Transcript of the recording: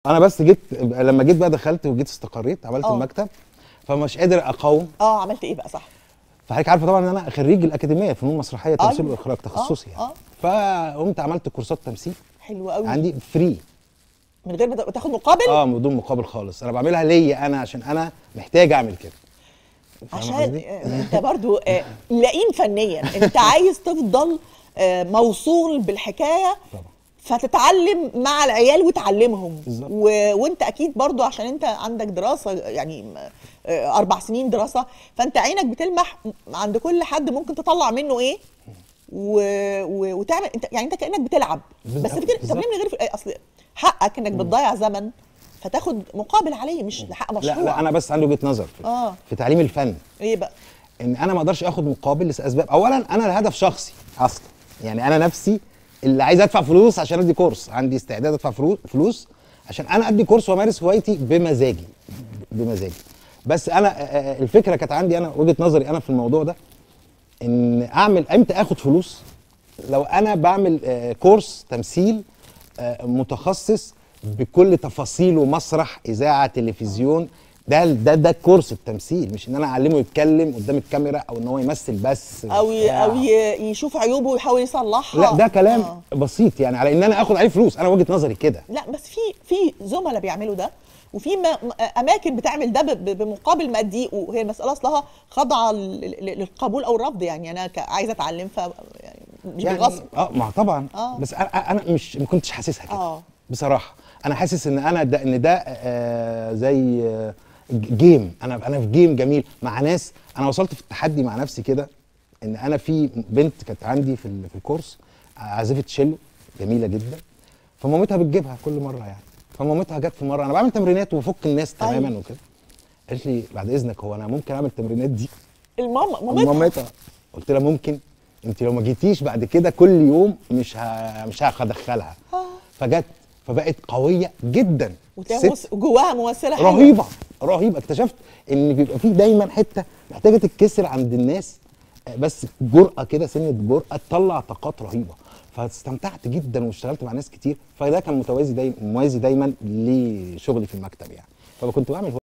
انا بس جيت لما جيت بقى دخلت وجيت استقريت عملت آه. المكتب فمش قادر اقاوم اه عملت ايه بقى صح فحضرتك عارفه طبعا ان انا خريج الاكاديميه فنون مسرحيه تمثيل أيوة. واخراج تخصصي آه، يعني فقمت عملت كورسات تمثيل حلو قوي عندي فري من غير ما تاخد مقابل اه بدون مقابل خالص انا بعملها ليا انا عشان انا محتاج اعمل كده فاهمة عشان قصدي؟ آه، انت برضو آه، لئيم فنيا انت عايز تفضل آه، موصول بالحكايه طبعا فتتعلم مع العيال وتعلمهم بالظبط. و... وانت اكيد برضو عشان انت عندك دراسه يعني آه، اربع سنين دراسه فانت عينك بتلمح عند كل حد ممكن تطلع منه ايه و... و... وتعمل انت يعني انت كانك بتلعب بالظبط. بس بتل... طب بالظبط. ليه من غير ف- اصل حقك انك بتضيع زمن فتاخد مقابل عليه مش حق مشروع لا لا انا بس عندي وجهه نظر في, آه. في تعليم الفن ايه بقى ان انا ما اقدرش اخد مقابل لاسباب اولا انا الهدف شخصي اصلا يعني انا نفسي اللي عايز ادفع فلوس عشان ادي كورس عندي استعداد ادفع فرو- فلوس عشان انا ادي كورس وامارس هوايتي بمزاجي بمزاجي بس انا آه، آه، الفكره كانت عندي انا وجهه نظري انا في الموضوع ده ان اعمل امتى اخد فلوس لو انا بعمل آه، كورس تمثيل آه، متخصص بكل تفاصيله مسرح اذاعه تلفزيون ده ده ده كورس التمثيل مش ان انا اعلمه يتكلم قدام الكاميرا او ان هو يمثل بس او ي... وبتاع. او ي... يشوف عيوبه ويحاول يصلحها لا ده كلام آه. بسيط يعني على ان انا اخد عليه فلوس انا وجهه نظري كده لا بس في في زملاء بيعملوا ده وفي م- م- اماكن بتعمل ده ب- ب- بمقابل مادي وهي المساله اصلها خاضعه لل- لل- للقبول او الرفض يعني انا ك- عايزه اتعلم ف يعني مش يعني بالغصب اه ما طبعا آه. بس انا انا مش ما كنتش حاسسها كده آه. بصراحه انا حاسس ان انا ده ان ده آه زي آه جيم انا انا في جيم جميل مع ناس انا وصلت في التحدي مع نفسي كده ان انا في بنت كانت عندي في ال- في الكورس عازفه تشيلو جميله جدا فمامتها بتجيبها كل مره يعني فمامتها جت في مره انا بعمل تمرينات وبفك الناس تماما أيوة. وكده قالت لي بعد اذنك هو انا ممكن اعمل التمرينات دي الماما مامتها مامتها قلت لها ممكن انت لو ما جيتيش بعد كده كل يوم مش ه... مش هدخلها آه. فجت فبقت قويه جدا وتلاقي ست مس- جواها ممثله حلوة. رهيبه رهيبه اكتشفت ان بيبقى في دايما حته محتاجه تتكسر عند الناس آه، بس جرأه كده سنه جرأه تطلع طاقات رهيبه فاستمتعت جدا واشتغلت مع ناس كتير فده كان متوازي دايما موازي دايما لشغلي في المكتب يعني فكنت بعمل